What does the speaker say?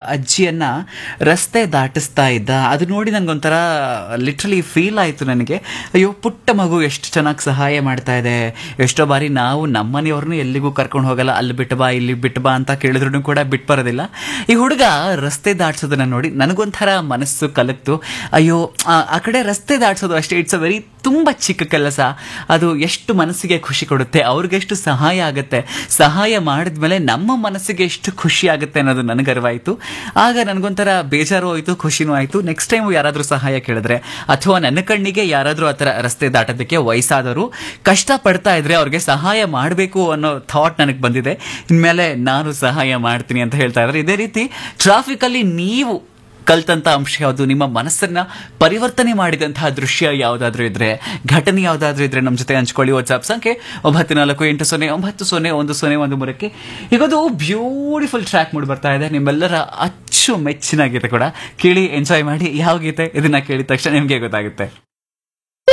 ಅಜ್ಜಿಯನ್ನ ರಸ್ತೆ ದಾಟಿಸ್ತಾ ಇದ್ದ ಅದು ನೋಡಿ ನನಗೊಂಥರ ಲಿಟ್ರಲಿ ಫೀಲ್ ಆಯಿತು ನನಗೆ ಅಯ್ಯೋ ಪುಟ್ಟ ಮಗು ಎಷ್ಟು ಚೆನ್ನಾಗಿ ಸಹಾಯ ಮಾಡ್ತಾ ಇದೆ ಎಷ್ಟೋ ಬಾರಿ ನಾವು ನಮ್ಮನೆಯವ್ರನ್ನೂ ಎಲ್ಲಿಗೂ ಕರ್ಕೊಂಡು ಹೋಗಲ್ಲ ಅಲ್ಲಿ ಬಿಟ್ಟು ಬಾ ಇಲ್ಲಿ ಬಿಟ್ಟು ಬಾ ಅಂತ ಕೇಳಿದ್ರು ಕೂಡ ಬಿಟ್ಟು ಬರೋದಿಲ್ಲ ಈ ಹುಡುಗ ರಸ್ತೆ ದಾಟ್ಸೋದನ್ನ ನೋಡಿ ನನಗೊಂಥರ ಮನಸ್ಸು ಕಲಕ್ತು ಅಯ್ಯೋ ಆ ಆ ಕಡೆ ರಸ್ತೆ ದಾಟ್ಸೋದು ಅಷ್ಟೇ ಇಟ್ಸ್ ಅ ವೆರಿ ತುಂಬ ಚಿಕ್ಕ ಕೆಲಸ ಅದು ಎಷ್ಟು ಮನಸ್ಸಿಗೆ ಖುಷಿ ಕೊಡುತ್ತೆ ಅವ್ರಿಗೆಷ್ಟು ಸಹಾಯ ಆಗುತ್ತೆ ಸಹಾಯ ಮಾಡಿದ್ಮೇಲೆ ನಮ್ಮ ಮನಸ್ಸಿಗೆ ಎಷ್ಟು ಖುಷಿ ಆಗುತ್ತೆ ಅನ್ನೋದು ನನಗೆ ಅರಿವಾಯಿತು ಆಗ ನನಗೊಂಥರ ಬೇಜಾರು ಆಯಿತು ಖುಷಿನೂ ಆಯಿತು ನೆಕ್ಸ್ಟ್ ಟೈಮ್ ಯಾರಾದರೂ ಸಹಾಯ ಕೇಳಿದ್ರೆ ಅಥವಾ ನನ್ನ ಕಣ್ಣಿಗೆ ಯಾರಾದರೂ ಆ ಥರ ರಸ್ತೆ ದಾಟೋದಕ್ಕೆ ವಯಸ್ಸಾದವರು ಕಷ್ಟ ಪಡ್ತಾ ಇದ್ರೆ ಅವ್ರಿಗೆ ಸಹಾಯ ಮಾಡಬೇಕು ಅನ್ನೋ ಥಾಟ್ ನನಗೆ ಬಂದಿದೆ ಇನ್ಮೇಲೆ ನಾನು ಸಹಾಯ ಮಾಡ್ತೀನಿ ಅಂತ ಹೇಳ್ತಾ ಇದ್ದಾರೆ ಇದೇ ರೀತಿ ಟ್ರಾಫಿಕಲ್ಲಿ ನೀವು ಕಲ್ತಂತ ಅಂಶ ಯಾವುದು ನಿಮ್ಮ ಮನಸ್ಸನ್ನ ಪರಿವರ್ತನೆ ಮಾಡಿದಂತಹ ದೃಶ್ಯ ಯಾವುದಾದ್ರೂ ಇದ್ರೆ ಘಟನೆ ಯಾವುದಾದ್ರೂ ಇದ್ರೆ ನಮ್ಮ ಜೊತೆ ಹಂಚ್ಕೊಳ್ಳಿ ವಾಟ್ಸ್ಆಪ್ ಸಂಖ್ಯೆ ಒಂಬತ್ತು ನಾಲ್ಕು ಎಂಟು ಸೊನ್ನೆ ಒಂಬತ್ತು ಸೊನ್ನೆ ಒಂದು ಸೊನ್ನೆ ಒಂದು ಮೂರಕ್ಕೆ ಈಗದು ಬ್ಯೂಟಿಫುಲ್ ಟ್ರ್ಯಾಕ್ ಮೂಡಿ ಬರ್ತಾ ಇದೆ ನಿಮ್ಮೆಲ್ಲರ ಅಚ್ಚು ಮೆಚ್ಚಿನ ಗೀತೆ ಕೂಡ ಕೇಳಿ ಎಂಜಾಯ್ ಮಾಡಿ ಯಾವ ಗೀತೆ ಇದನ್ನ ಕೇಳಿದ ತಕ್ಷಣ ನಿಮಗೆ ಗೊತ್ತಾಗುತ್ತೆ